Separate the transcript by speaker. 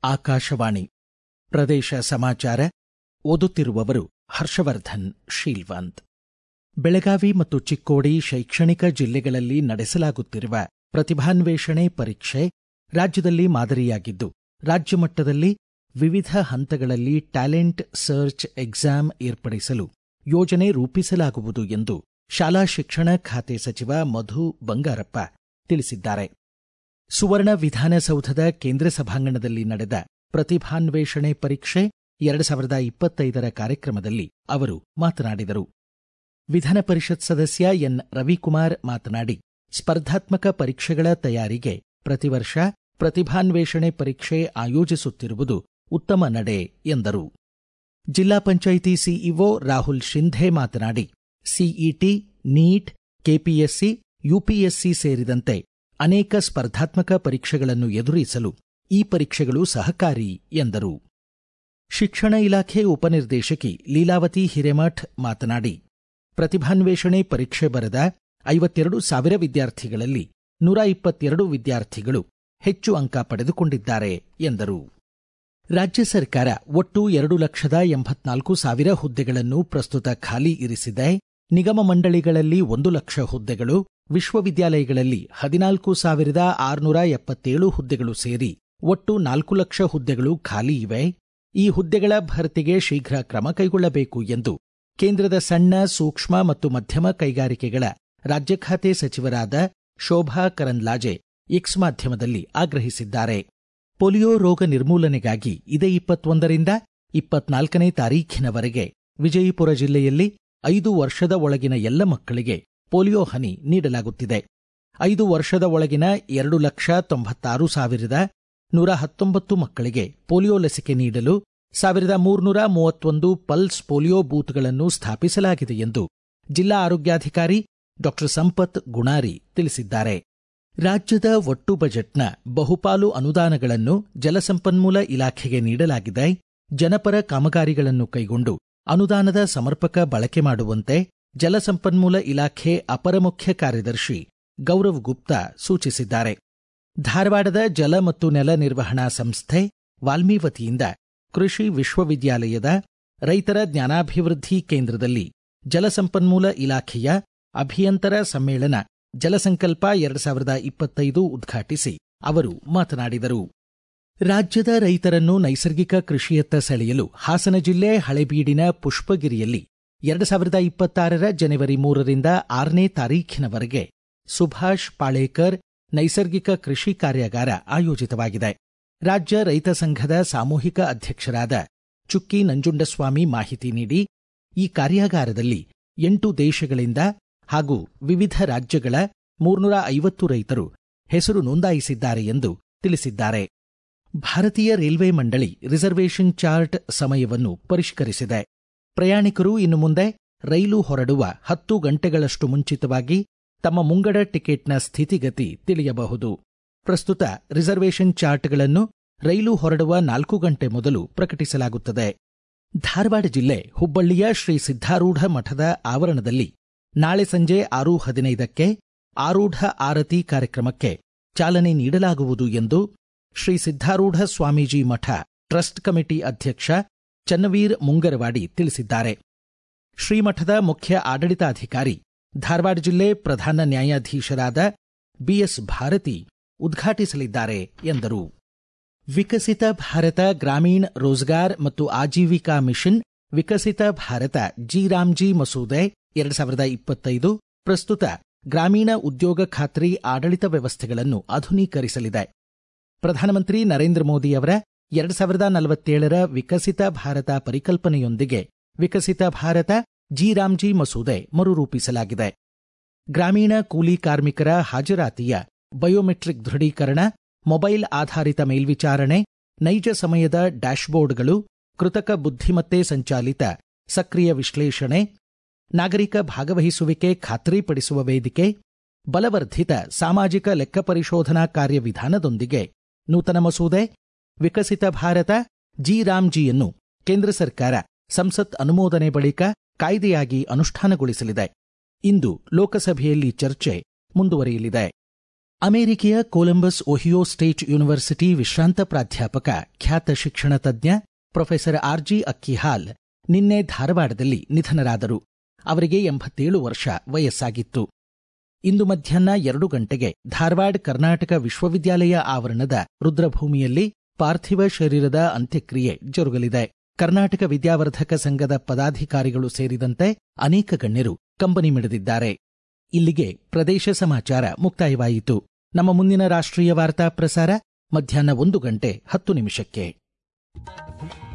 Speaker 1: ಆಕಾಶವಾಣಿ ಪ್ರದೇಶ ಸಮಾಚಾರ ಓದುತ್ತಿರುವವರು ಹರ್ಷವರ್ಧನ್ ಶೀಲ್ವಂತ್ ಬೆಳಗಾವಿ ಮತ್ತು ಚಿಕ್ಕೋಡಿ ಶೈಕ್ಷಣಿಕ ಜಿಲ್ಲೆಗಳಲ್ಲಿ ನಡೆಸಲಾಗುತ್ತಿರುವ ಪ್ರತಿಭಾನ್ವೇಷಣೆ ಪರೀಕ್ಷೆ ರಾಜ್ಯದಲ್ಲಿ ಮಾದರಿಯಾಗಿದ್ದು ರಾಜ್ಯ ಮಟ್ಟದಲ್ಲಿ ವಿವಿಧ ಹಂತಗಳಲ್ಲಿ ಟ್ಯಾಲೆಂಟ್ ಸರ್ಚ್ ಎಕ್ಸಾಮ್ ಏರ್ಪಡಿಸಲು ಯೋಜನೆ ರೂಪಿಸಲಾಗುವುದು ಎಂದು ಶಾಲಾ ಶಿಕ್ಷಣ ಖಾತೆ ಸಚಿವ ಮಧು ಬಂಗಾರಪ್ಪ ತಿಳಿಸಿದ್ದಾರೆ ಸುವರ್ಣ ವಿಧಾನಸೌಧದ ಕೇಂದ್ರ ಸಭಾಂಗಣದಲ್ಲಿ ನಡೆದ ಪ್ರತಿಭಾನ್ವೇಷಣೆ ಪರೀಕ್ಷೆ ಎರಡು ಸಾವಿರದ ಇಪ್ಪತ್ತೈದರ ಕಾರ್ಯಕ್ರಮದಲ್ಲಿ ಅವರು ಮಾತನಾಡಿದರು ವಿಧಾನ ಪರಿಷತ್ ಸದಸ್ಯ ಎನ್ ರವಿಕುಮಾರ್ ಮಾತನಾಡಿ ಸ್ಪರ್ಧಾತ್ಮಕ ಪರೀಕ್ಷೆಗಳ ತಯಾರಿಗೆ ಪ್ರತಿ ವರ್ಷ ಪ್ರತಿಭಾನ್ವೇಷಣೆ ಪರೀಕ್ಷೆ ಆಯೋಜಿಸುತ್ತಿರುವುದು ಉತ್ತಮ ನಡೆ ಎಂದರು ಜಿಲ್ಲಾ ಪಂಚಾಯಿತಿ ಸಿಇಒ ರಾಹುಲ್ ಶಿಂಧೆ ಮಾತನಾಡಿ ಸಿಇಟಿ ನೀಟ್ ಕೆಪಿಎಸ್ಸಿ ಯುಪಿಎಸ್ಸಿ ಸೇರಿದಂತೆ ಅನೇಕ ಸ್ಪರ್ಧಾತ್ಮಕ ಪರೀಕ್ಷೆಗಳನ್ನು ಎದುರಿಸಲು ಈ ಪರೀಕ್ಷೆಗಳು ಸಹಕಾರಿ ಎಂದರು ಶಿಕ್ಷಣ ಇಲಾಖೆ ಉಪನಿರ್ದೇಶಕಿ ಲೀಲಾವತಿ ಹಿರೇಮಠ್ ಮಾತನಾಡಿ ಪ್ರತಿಭಾನ್ವೇಷಣೆ ಪರೀಕ್ಷೆ ಬರೆದ ಐವತ್ತೆರಡು ಸಾವಿರ ವಿದ್ಯಾರ್ಥಿಗಳಲ್ಲಿ ನೂರ ಇಪ್ಪತ್ತೆರಡು ವಿದ್ಯಾರ್ಥಿಗಳು ಹೆಚ್ಚು ಅಂಕ ಪಡೆದುಕೊಂಡಿದ್ದಾರೆ ಎಂದರು ರಾಜ್ಯ ಸರ್ಕಾರ ಒಟ್ಟು ಎರಡು ಲಕ್ಷದ ಎಂಬತ್ನಾಲ್ಕು ಸಾವಿರ ಹುದ್ದೆಗಳನ್ನು ಪ್ರಸ್ತುತ ಖಾಲಿ ಇರಿಸಿದೆ ನಿಗಮ ಮಂಡಳಿಗಳಲ್ಲಿ ಒಂದು ಲಕ್ಷ ಹುದ್ದೆಗಳು ವಿಶ್ವವಿದ್ಯಾಲಯಗಳಲ್ಲಿ ಹದಿನಾಲ್ಕು ಸಾವಿರದ ಆರುನೂರ ಎಪ್ಪತ್ತೇಳು ಹುದ್ದೆಗಳು ಸೇರಿ ಒಟ್ಟು ನಾಲ್ಕು ಲಕ್ಷ ಹುದ್ದೆಗಳು ಖಾಲಿ ಇವೆ ಈ ಹುದ್ದೆಗಳ ಭರ್ತಿಗೆ ಶೀಘ್ರ ಕ್ರಮ ಕೈಗೊಳ್ಳಬೇಕು ಎಂದು ಕೇಂದ್ರದ ಸಣ್ಣ ಸೂಕ್ಷ್ಮ ಮತ್ತು ಮಧ್ಯಮ ಕೈಗಾರಿಕೆಗಳ ರಾಜ್ಯ ಖಾತೆ ಸಚಿವರಾದ ಶೋಭಾ ಕರಂದ್ಲಾಜೆ ಎಕ್ಸ್ ಮಾಧ್ಯಮದಲ್ಲಿ ಆಗ್ರಹಿಸಿದ್ದಾರೆ ಪೋಲಿಯೋ ರೋಗ ನಿರ್ಮೂಲನೆಗಾಗಿ ಇದೇ ಇಪ್ಪತ್ತೊಂದರಿಂದ ಇಪ್ಪತ್ನಾಲ್ಕನೇ ತಾರೀಖಿನವರೆಗೆ ವಿಜಯಪುರ ಜಿಲ್ಲೆಯಲ್ಲಿ ಐದು ವರ್ಷದ ಒಳಗಿನ ಎಲ್ಲ ಮಕ್ಕಳಿಗೆ ಪೋಲಿಯೋ ಹನಿ ನೀಡಲಾಗುತ್ತಿದೆ ಐದು ವರ್ಷದ ಒಳಗಿನ ಎರಡು ಲಕ್ಷ ತೊಂಬತ್ತಾರು ಸಾವಿರದ ನೂರ ಹತ್ತೊಂಬತ್ತು ಮಕ್ಕಳಿಗೆ ಪೋಲಿಯೋ ಲಸಿಕೆ ನೀಡಲು ಸಾವಿರದ ಮೂರ್ನೂರ ಮೂವತ್ತೊಂದು ಪಲ್ಸ್ ಪೋಲಿಯೋ ಬೂತ್ಗಳನ್ನು ಸ್ಥಾಪಿಸಲಾಗಿದೆ ಎಂದು ಜಿಲ್ಲಾ ಆರೋಗ್ಯಾಧಿಕಾರಿ ಡಾ ಸಂಪತ್ ಗುಣಾರಿ ತಿಳಿಸಿದ್ದಾರೆ ರಾಜ್ಯದ ಒಟ್ಟು ಬಜೆಟ್ನ ಬಹುಪಾಲು ಅನುದಾನಗಳನ್ನು ಜಲಸಂಪನ್ಮೂಲ ಇಲಾಖೆಗೆ ನೀಡಲಾಗಿದೆ ಜನಪರ ಕಾಮಗಾರಿಗಳನ್ನು ಕೈಗೊಂಡು ಅನುದಾನದ ಸಮರ್ಪಕ ಬಳಕೆ ಮಾಡುವಂತೆ ಜಲಸಂಪನ್ಮೂಲ ಇಲಾಖೆ ಅಪರ ಮುಖ್ಯ ಕಾರ್ಯದರ್ಶಿ ಗೌರವ್ ಗುಪ್ತಾ ಸೂಚಿಸಿದ್ದಾರೆ ಧಾರವಾಡದ ಜಲ ಮತ್ತು ನೆಲ ನಿರ್ವಹಣಾ ಸಂಸ್ಥೆ ವಾಲ್ಮಿ ವತಿಯಿಂದ ಕೃಷಿ ವಿಶ್ವವಿದ್ಯಾಲಯದ ರೈತರ ಜ್ಞಾನಾಭಿವೃದ್ಧಿ ಕೇಂದ್ರದಲ್ಲಿ ಜಲಸಂಪನ್ಮೂಲ ಇಲಾಖೆಯ ಅಭಿಯಂತರ ಸಮ್ಮೇಳನ ಜಲಸಂಕಲ್ಪ ಎರಡು ಸಾವಿರದ ಇಪ್ಪತ್ತೈದು ಉದ್ಘಾಟಿಸಿ ಅವರು ಮಾತನಾಡಿದರು ರಾಜ್ಯದ ರೈತರನ್ನು ನೈಸರ್ಗಿಕ ಕೃಷಿಯತ್ತ ಸೆಳೆಯಲು ಹಾಸನ ಜಿಲ್ಲೆ ಹಳೆಬೀಡಿನ ಪುಷ್ಪಗಿರಿಯಲ್ಲಿ ಎರಡು ಸಾವಿರದ ಇಪ್ಪತ್ತಾರರ ಜನವರಿ ಮೂರರಿಂದ ಆರನೇ ತಾರೀಖಿನವರೆಗೆ ಸುಭಾಷ್ ಪಾಳೇಕರ್ ನೈಸರ್ಗಿಕ ಕೃಷಿ ಕಾರ್ಯಾಗಾರ ಆಯೋಜಿತವಾಗಿದೆ ರಾಜ್ಯ ರೈತ ಸಂಘದ ಸಾಮೂಹಿಕ ಅಧ್ಯಕ್ಷರಾದ ಚುಕ್ಕಿ ನಂಜುಂಡಸ್ವಾಮಿ ಮಾಹಿತಿ ನೀಡಿ ಈ ಕಾರ್ಯಾಗಾರದಲ್ಲಿ ಎಂಟು ದೇಶಗಳಿಂದ ಹಾಗೂ ವಿವಿಧ ರಾಜ್ಯಗಳ ಮೂರ್ನೂರ ಐವತ್ತು ರೈತರು ಹೆಸರು ನೋಂದಾಯಿಸಿದ್ದಾರೆ ಎಂದು ತಿಳಿಸಿದ್ದಾರೆ ಭಾರತೀಯ ರೈಲ್ವೆ ಮಂಡಳಿ ರಿಸರ್ವೇಷನ್ ಚಾರ್ಟ್ ಸಮಯವನ್ನು ಪರಿಷ್ಕರಿಸಿದೆ ಪ್ರಯಾಣಿಕರು ಇನ್ನು ಮುಂದೆ ರೈಲು ಹೊರಡುವ ಹತ್ತು ಗಂಟೆಗಳಷ್ಟು ಮುಂಚಿತವಾಗಿ ತಮ್ಮ ಮುಂಗಡ ಟಿಕೆಟ್ನ ಸ್ಥಿತಿಗತಿ ತಿಳಿಯಬಹುದು ಪ್ರಸ್ತುತ ರಿಸರ್ವೇಷನ್ ಚಾರ್ಟ್ಗಳನ್ನು ರೈಲು ಹೊರಡುವ ನಾಲ್ಕು ಗಂಟೆ ಮೊದಲು ಪ್ರಕಟಿಸಲಾಗುತ್ತದೆ ಧಾರವಾಡ ಜಿಲ್ಲೆ ಹುಬ್ಬಳ್ಳಿಯ ಶ್ರೀ ಸಿದ್ಧಾರೂಢ ಮಠದ ಆವರಣದಲ್ಲಿ ನಾಳೆ ಸಂಜೆ ಆರು ಹದಿನೈದಕ್ಕೆ ಆರೂಢ ಆರತಿ ಕಾರ್ಯಕ್ರಮಕ್ಕೆ ಚಾಲನೆ ನೀಡಲಾಗುವುದು ಎಂದು ಶ್ರೀ ಸಿದ್ಧಾರೂಢ ಸ್ವಾಮೀಜಿ ಮಠ ಟ್ರಸ್ಟ್ ಕಮಿಟಿ ಅಧ್ಯಕ್ಷ ಚನ್ನವೀರ್ ಮುಂಗರವಾಡಿ ತಿಳಿಸಿದ್ದಾರೆ ಶ್ರೀಮಠದ ಮುಖ್ಯ ಆಡಳಿತಾಧಿಕಾರಿ ಧಾರವಾಡ ಜಿಲ್ಲೆ ಪ್ರಧಾನ ನ್ಯಾಯಾಧೀಶರಾದ ಬಿಎಸ್ ಭಾರತಿ ಉದ್ಘಾಟಿಸಲಿದ್ದಾರೆ ಎಂದರು ವಿಕಸಿತ ಭಾರತ ಗ್ರಾಮೀಣ ರೋಜ್ಗಾರ್ ಮತ್ತು ಆಜೀವಿಕಾ ಮಿಷನ್ ವಿಕಸಿತ ಭಾರತ ಜಿ ರಾಮ್ಜಿ ಮಸೂದೆ ಎರಡು ಸಾವಿರದ ಇಪ್ಪತ್ತೈದು ಪ್ರಸ್ತುತ ಗ್ರಾಮೀಣ ಉದ್ಯೋಗ ಖಾತ್ರಿ ಆಡಳಿತ ವ್ಯವಸ್ಥೆಗಳನ್ನು ಆಧುನೀಕರಿಸಲಿದೆ ಪ್ರಧಾನಮಂತ್ರಿ ನರೇಂದ್ರ ಮೋದಿ ಅವರ ಎರಡು ಸಾವಿರದ ನಲವತ್ತೇಳರ ವಿಕಸಿತ ಭಾರತ ಪರಿಕಲ್ಪನೆಯೊಂದಿಗೆ ವಿಕಸಿತ ಭಾರತ ಜಿ ರಾಮ್ಜಿ ಮಸೂದೆ ಮರುರೂಪಿಸಲಾಗಿದೆ ಗ್ರಾಮೀಣ ಕೂಲಿ ಕಾರ್ಮಿಕರ ಹಾಜರಾತಿಯ ಬಯೋಮೆಟ್ರಿಕ್ ದೃಢೀಕರಣ ಮೊಬೈಲ್ ಆಧಾರಿತ ಮೇಲ್ವಿಚಾರಣೆ ನೈಜ ಸಮಯದ ಡ್ಯಾಶ್ಬೋರ್ಡ್ಗಳು ಕೃತಕ ಬುದ್ಧಿಮತ್ತೆ ಸಂಚಾಲಿತ ಸಕ್ರಿಯ ವಿಶ್ಲೇಷಣೆ ನಾಗರಿಕ ಭಾಗವಹಿಸುವಿಕೆ ಖಾತ್ರಿಪಡಿಸುವ ವೇದಿಕೆ ಬಲವರ್ಧಿತ ಸಾಮಾಜಿಕ ಲೆಕ್ಕ ಪರಿಶೋಧನಾ ಕಾರ್ಯವಿಧಾನದೊಂದಿಗೆ ನೂತನ ಮಸೂದೆ ವಿಕಸಿತ ಭಾರತ ಜಿ ರಾಮ್ಜಿಯನ್ನು ಕೇಂದ್ರ ಸರ್ಕಾರ ಸಂಸತ್ ಅನುಮೋದನೆ ಬಳಿಕ ಕಾಯ್ದೆಯಾಗಿ ಅನುಷ್ಠಾನಗೊಳಿಸಲಿದೆ ಇಂದು ಲೋಕಸಭೆಯಲ್ಲಿ ಚರ್ಚೆ ಮುಂದುವರಿಯಲಿದೆ ಅಮೆರಿಕೆಯ ಕೊಲಂಬಸ್ ಒಹಿಯೋ ಸ್ಟೇಟ್ ಯೂನಿವರ್ಸಿಟಿ ವಿಶ್ರಾಂತ ಪ್ರಾಧ್ಯಾಪಕ ಖ್ಯಾತ ಶಿಕ್ಷಣ ತಜ್ಞ ಪ್ರೊಫೆಸರ್ ಆರ್ಜಿ ಅಕ್ಕಿಹಾಲ್ ನಿನ್ನೆ ಧಾರವಾಡದಲ್ಲಿ ನಿಧನರಾದರು ಅವರಿಗೆ ಎಂಬತ್ತೇಳು ವರ್ಷ ವಯಸ್ಸಾಗಿತ್ತು ಇಂದು ಮಧ್ಯಾಹ್ನ ಎರಡು ಗಂಟೆಗೆ ಧಾರವಾಡ ಕರ್ನಾಟಕ ವಿಶ್ವವಿದ್ಯಾಲಯ ಆವರಣದ ರುದ್ರಭೂಮಿಯಲ್ಲಿ ಪಾರ್ಥಿವ ಶರೀರದ ಅಂತ್ಯಕ್ರಿಯೆ ಜರುಗಲಿದೆ ಕರ್ನಾಟಕ ವಿದ್ಯಾವರ್ಧಕ ಸಂಘದ ಪದಾಧಿಕಾರಿಗಳು ಸೇರಿದಂತೆ ಅನೇಕ ಗಣ್ಯರು ಕಂಬನಿ ಮಿಡಿದಿದ್ದಾರೆ ಇಲ್ಲಿಗೆ ಪ್ರದೇಶ ಸಮಾಚಾರ ಮುಕ್ತಾಯವಾಯಿತು ನಮ್ಮ ಮುಂದಿನ ರಾಷ್ಟ್ರೀಯ ವಾರ್ತಾ ಪ್ರಸಾರ ಮಧ್ಯಾಹ್ನ ಒಂದು ಗಂಟೆ ಹತ್ತು ನಿಮಿಷಕ್ಕೆ